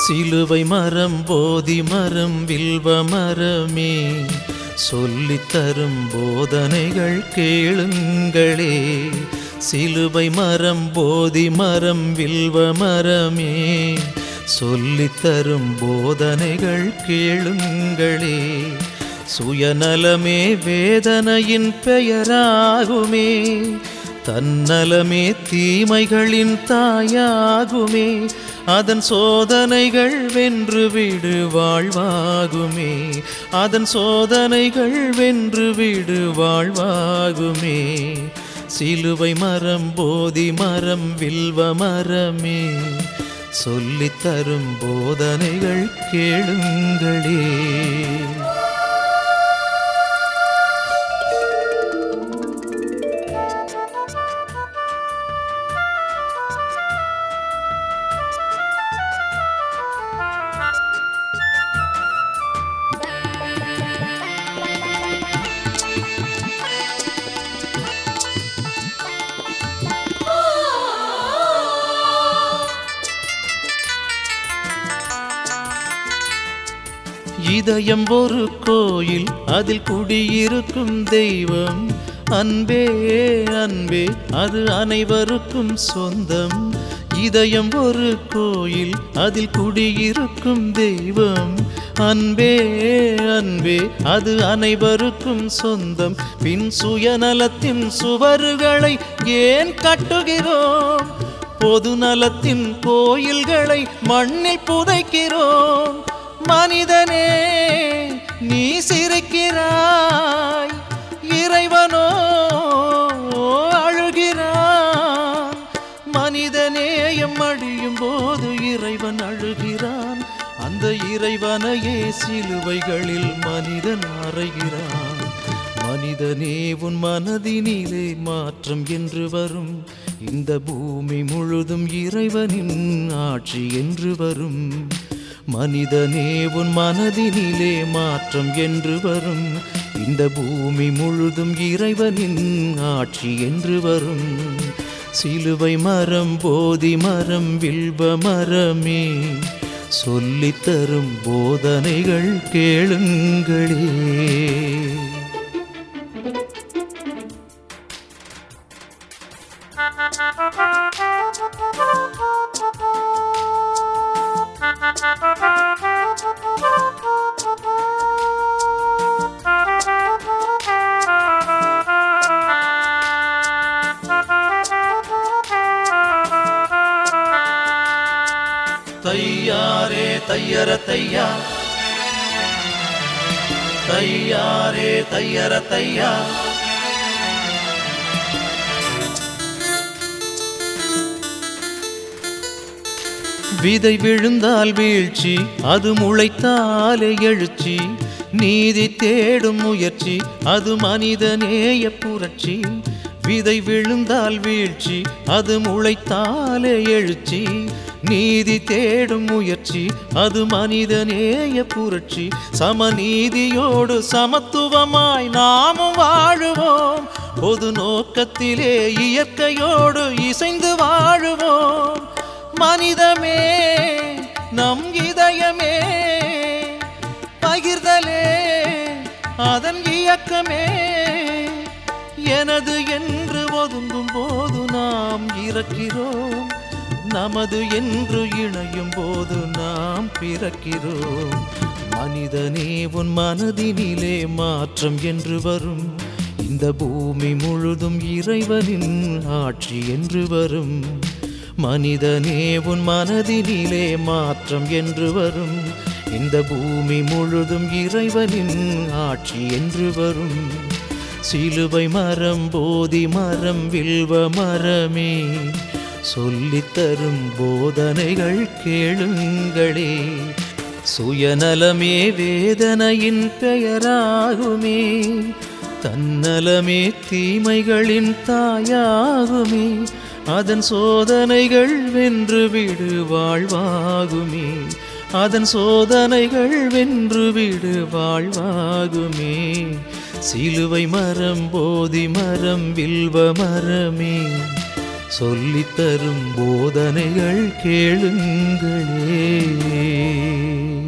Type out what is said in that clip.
சிலுவை மரம் போதி மரம் வில்வ மரமே சொல்லித் தரும் போதனைகள் கேளுங்களே சிலுவை மரம் போதி மரம் வில்வ மரமே சொல்லித் தரும் போதனைகள் கேளுங்களே சுயநலமே வேதனையின் பெயராகுமே தன்னலமே தீமைகளின் தாயாகுமே அதன் சோதனைகள் வென்று விடு வாழ்வாகுமே அதன் சோதனைகள் வென்று விடு வாழ்வாகுமே சிலுவை மரம் போதி மரம் வில்வ மரமே சொல்லித் தரும் போதனைகள் கேளுங்களே இதயம் ஒரு கோயில் அதில் குடியிருக்கும் தெய்வம் அன்பே அன்பே அது அனைவருக்கும் சொந்தம் இதயம் ஒரு கோயில் அதில் குடியிருக்கும் தெய்வம் அன்பே அன்பே அது அனைவருக்கும் சொந்தம் பின் சுயநலத்தின் சுவறுகளை ஏன் கட்டுகிறோம் பொது நலத்தின் கோயில்களை மண்ணில் புதைக்கிறோம் மனிதனே நீ சிரிக்கிறாய் இறைவனோ அழுகிறான் மனிதநேயம் அழியும் போது இறைவன் அழுகிறான் அந்த இறைவனையே சிலுவைகளில் மனிதன் அறைகிறான் மனிதனே உன் மனதினிலே மாற்றம் என்று வரும் இந்த பூமி முழுதும் இறைவனின் ஆட்சி என்று வரும் மனிதனே உன் மனதினிலே மாற்றம் என்று வரும் இந்த பூமி முழுதும் இறைவனின் ஆட்சி என்று வரும் சிலுவை மரம் போதி மரம் வில்வ மரமே சொல்லித் தரும் போதனைகள் கேளுங்களே தையாரே தையர தையா தையாரே தையர தையா விதை விழுந்தால் வீழ்ச்சி அது முளைத்தாலே எழுச்சி நீதி தேடும் முயற்சி அது மனிதநேய புரட்சி விதை விழுந்தால் வீழ்ச்சி அது முளைத்தாலே எழுச்சி நீதி தேடும் முயற்சி அது மனிதநேய புரட்சி சமநீதியோடு சமத்துவமாய் நாமும் வாழுவோம் பொது நோக்கத்திலே இயற்கையோடு இசைந்து வாழுவோம் மனிதமே நம் இதயமே பகிர்தலே அதன் இயக்கமே எனது என்று ஒதுங்கும் போது நாம் இறக்கிறோம் நமது என்று இணையும் போது நாம் பிறக்கிறோம் மனிதனே உன் மனதினிலே மாற்றம் என்று வரும் இந்த பூமி முழுதும் இறைவனின் ஆட்சி என்று வரும் மனிதனே உன் மனதினிலே மாற்றம் என்று வரும் இந்த பூமி முழுதும் இறைவனின் ஆட்சி என்று வரும் சிலுவை மரம் போதி மரம் வில்வ மரமே சொல்லித் தரும் போதனைகள் கேளுங்களே சுயநலமே வேதனையின் பெயராகுமே தன்னலமே தீமைகளின் தாயாகுமே அதன் சோதனைகள் வென்று விடு வாழ்வாகுமே அதன் சோதனைகள் வென்று விடு வாழ்வாகுமே சிலுவை மரம் போதி மரம் வில்வ மரமே சொல்லித்தரும் போதனைகள் கேளுங்களே